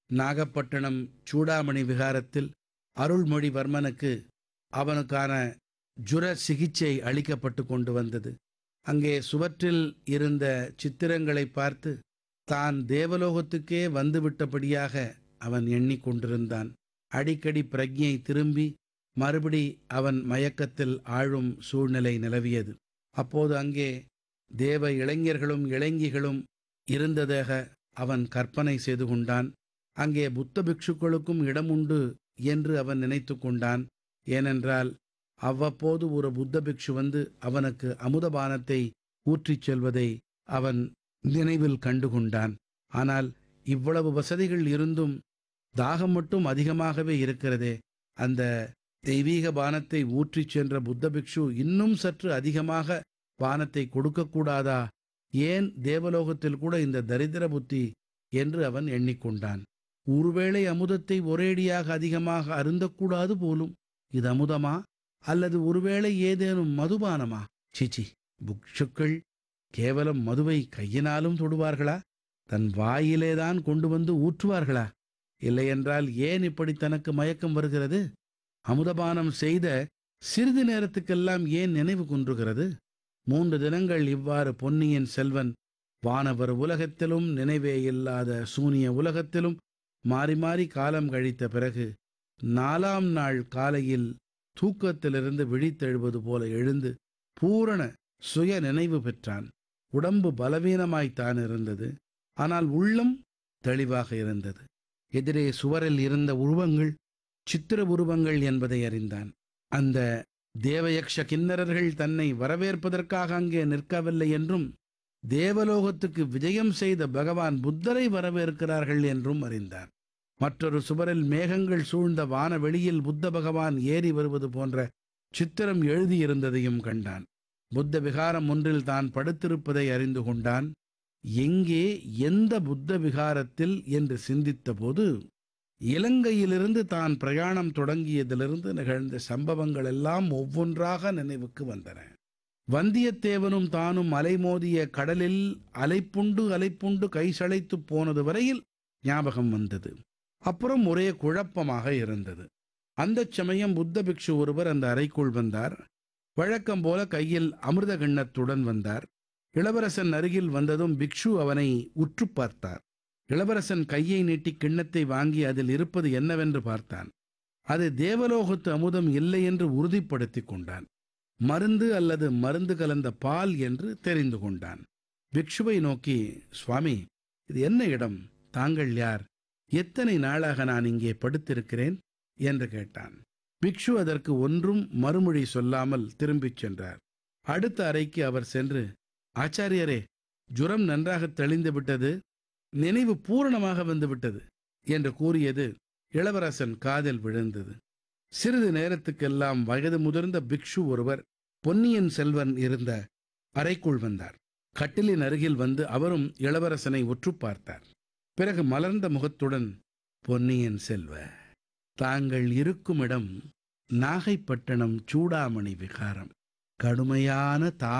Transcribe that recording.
நாகப்பட்டினம் சூடாமணி விகாரத்தில் அருள்மொழிவர்மனுக்கு அவனுக்கான ஜுர சிகிச்சை அளிக்கப்பட்டு கொண்டு வந்தது அங்கே சுவற்றில் இருந்த சித்திரங்களை பார்த்து தான் தேவலோகத்துக்கே வந்துவிட்டபடியாக அவன் எண்ணிக்கொண்டிருந்தான் அடிக்கடி பிரஜை திரும்பி மறுபடி அவன் மயக்கத்தில் ஆழும் சூழ்நிலை நிலவியது அப்போது அங்கே தேவ இளைஞர்களும் இளைஞிகளும் இருந்ததாக அவன் கற்பனை செய்து கொண்டான் அங்கே புத்த பிக்ஷுக்களுக்கும் இடம் உண்டு என்று அவன் நினைத்து கொண்டான் ஏனென்றால் அவ்வப்போது ஒரு புத்த பிக்ஷு வந்து அவனுக்கு அமுதபானத்தை ஊற்றிச் செல்வதை அவன் நினைவில் கண்டு கொண்டான் ஆனால் இவ்வளவு வசதிகள் இருந்தும் தாகம் மட்டும் அதிகமாகவே இருக்கிறதே அந்த தெய்வீக பானத்தை ஊற்றிச் சென்ற புத்த பிக்ஷு இன்னும் சற்று அதிகமாக பானத்தை கொடுக்கக்கூடாதா ஏன் தேவலோகத்தில் கூட இந்த தரித்திர புத்தி என்று அவன் எண்ணிக்கொண்டான் ஒருவேளை அமுதத்தை ஒரேடியாக அதிகமாக அருந்தக்கூடாது போலும் இது அமுதமா அல்லது ஒருவேளை ஏதேனும் மதுபானமா சிச்சி புக்ஷுக்கள் கேவலம் மதுவை கையினாலும் தொடுவார்களா தன் வாயிலேதான் கொண்டு வந்து ஊற்றுவார்களா இல்லையென்றால் ஏன் இப்படி தனக்கு மயக்கம் வருகிறது அமுதபானம் செய்த சிறிது நேரத்துக்கெல்லாம் ஏன் நினைவு குன்றுகிறது மூன்று தினங்கள் இவ்வாறு பொன்னியின் செல்வன் வானவர் உலகத்திலும் நினைவே இல்லாத சூனிய உலகத்திலும் மாறி மாறி காலம் கழித்த பிறகு நாலாம் நாள் காலையில் தூக்கத்திலிருந்து விழித்தெழுவது போல எழுந்து பூரண சுய நினைவு பெற்றான் உடம்பு பலவீனமாய்த்தான் இருந்தது ஆனால் உள்ளம் தெளிவாக இருந்தது எதிரே சுவரில் இருந்த உருவங்கள் சித்திர உருவங்கள் என்பதை அறிந்தான் அந்த தேவயக்ஷ கிண்ணறர்கள் தன்னை வரவேற்பதற்காக அங்கே நிற்கவில்லை என்றும் தேவலோகத்துக்கு விஜயம் செய்த பகவான் புத்தரை வரவேற்கிறார்கள் என்றும் அறிந்தான் மற்றொரு சுவரில் மேகங்கள் சூழ்ந்த வானவெளியில் புத்த பகவான் ஏறி வருவது போன்ற சித்திரம் எழுதியிருந்ததையும் கண்டான் புத்த விகாரம் ஒன்றில் தான் படுத்திருப்பதை அறிந்து கொண்டான் எங்கே எந்த புத்த விகாரத்தில் என்று சிந்தித்தபோது இலங்கையிலிருந்து தான் பிரயாணம் தொடங்கியதிலிருந்து நிகழ்ந்த சம்பவங்கள் எல்லாம் ஒவ்வொன்றாக நினைவுக்கு வந்தன வந்தியத்தேவனும் தானும் அலைமோதிய கடலில் அலைப்புண்டு அலைப்புண்டு கைசளைத்து போனது வரையில் ஞாபகம் வந்தது அப்புறம் ஒரே குழப்பமாக இருந்தது அந்தச் சமயம் புத்த பிக்ஷு ஒருவர் அந்த அறைக்குள் வந்தார் வழக்கம் போல கையில் அமிர்த கிண்ணத்துடன் வந்தார் இளவரசன் அருகில் வந்ததும் பிக்ஷு அவனை உற்று பார்த்தார் இளவரசன் கையை நீட்டி கிண்ணத்தை வாங்கி அதில் இருப்பது என்னவென்று பார்த்தான் அது தேவலோகத்து அமுதம் இல்லை என்று உறுதிப்படுத்திக் கொண்டான் மருந்து அல்லது மருந்து கலந்த பால் என்று தெரிந்து கொண்டான் பிக்ஷுவை நோக்கி சுவாமி இது என்ன இடம் தாங்கள் யார் எத்தனை நாளாக நான் இங்கே படுத்திருக்கிறேன் என்று கேட்டான் பிக்ஷு அதற்கு ஒன்றும் மறுமொழி சொல்லாமல் திரும்பிச் சென்றார் அடுத்த அறைக்கு அவர் சென்று ஆச்சாரியரே ஜுரம் நன்றாக தெளிந்து விட்டது நினைவு பூரணமாக வந்துவிட்டது என்று கூறியது இளவரசன் காதில் விழுந்தது சிறிது நேரத்துக்கெல்லாம் வயது முதிர்ந்த பிக்ஷு ஒருவர் பொன்னியின் செல்வன் இருந்த அறைக்குள் வந்தார் கட்டிலின் அருகில் வந்து அவரும் இளவரசனை உற்று பார்த்தார் பிறகு மலர்ந்த முகத்துடன் பொன்னியின் செல்வ தாங்கள் இருக்கும் இடம் நாகைப்பட்டினம் சூடாமணி விகாரம் கடுமையான தா